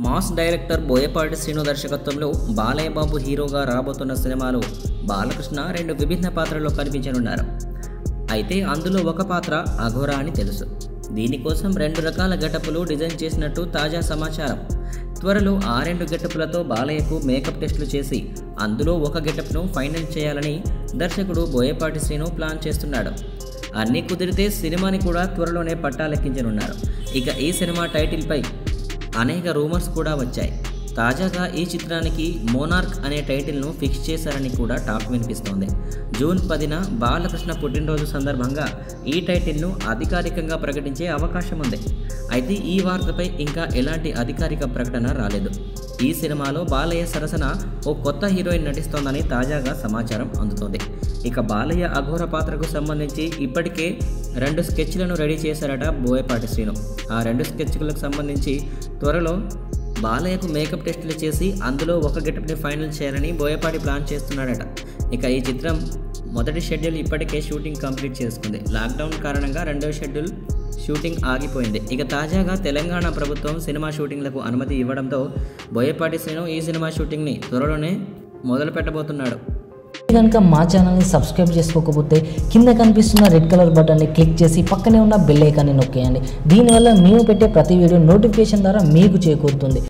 mass director Boyapati Srinu దర్శకత్వంలో బాలయ్య బాబు హీరోగా రాబోతున్న సినిమాలో బాలకృష్ణ రెండు విభిన్న పాత్రల్లో కనిపించనున్నారు అయితే అందులో ఒక పాత్ర అఘోరా అని తెలుసు దీనికోసం రెండు రకాల గెటపులు డిజైన్ చేసినట్టు తాజా సమాచారం త్వరలో ఆ రెండు గెటపులతో బాలయ్యకు మేకప్ టెస్టులు చేసి అందులో ఒక గెటప్ను ఫైనల్ చేయాలని దర్శకుడు బోయపాటి శ్రీను ప్లాన్ చేస్తున్నాడు అన్నీ కుదిరితే సినిమాని కూడా త్వరలోనే పట్టాలెక్కించనున్నారు ఇక ఈ సినిమా టైటిల్పై అనేక రూమర్స్ కూడా వచ్చాయి తాజాగా ఈ చిత్రానికి మోనార్క్ అనే టైటిల్ను ఫిక్స్ చేశారని కూడా టాక్ వినిపిస్తోంది జూన్ పదిన బాలకృష్ణ పుట్టినరోజు సందర్భంగా ఈ టైటిల్ను అధికారికంగా ప్రకటించే అవకాశం ఉంది అయితే ఈ వార్తపై ఇంకా ఎలాంటి అధికారిక ప్రకటన రాలేదు ఈ సినిమాలో బాలయ్య సరసన ఓ కొత్త హీరోయిన్ నటిస్తోందని తాజాగా సమాచారం అందుతోంది ఇక బాలయ్య అఘోర పాత్రకు సంబంధించి ఇప్పటికే రెండు స్కెచ్లను రెడీ చేశారట బోయపాటి శ్రీను ఆ రెండు స్కెచ్లకు సంబంధించి త్వరలో బాలయ్యకు మేకప్ టెస్టులు చేసి అందులో ఒక గెటప్ని ఫైనల్ చేయాలని బోయపాటి ప్లాన్ చేస్తున్నాడట ఇక ఈ చిత్రం మొదటి షెడ్యూల్ ఇప్పటికే షూటింగ్ కంప్లీట్ చేసుకుంది లాక్డౌన్ కారణంగా రెండో షెడ్యూల్ షూటింగ్ ఆగిపోయింది ఇక తాజాగా తెలంగాణ ప్రభుత్వం సినిమా షూటింగ్లకు అనుమతి ఇవ్వడంతో బోయపాటి శ్రీను ఈ సినిమా షూటింగ్ని త్వరలోనే మొదలు పెట్టబోతున్నాడు కనుక మా ఛానల్ని సబ్స్క్రైబ్ చేసుకోకపోతే కింద కనిపిస్తున్న రెడ్ కలర్ బటన్ని క్లిక్ చేసి పక్కనే ఉన్న బెల్ ఐకాన్ని నొక్కేయండి దీనివల్ల మేము పెట్టే ప్రతి వీడియో నోటిఫికేషన్ ద్వారా మీకు చేకూరుతుంది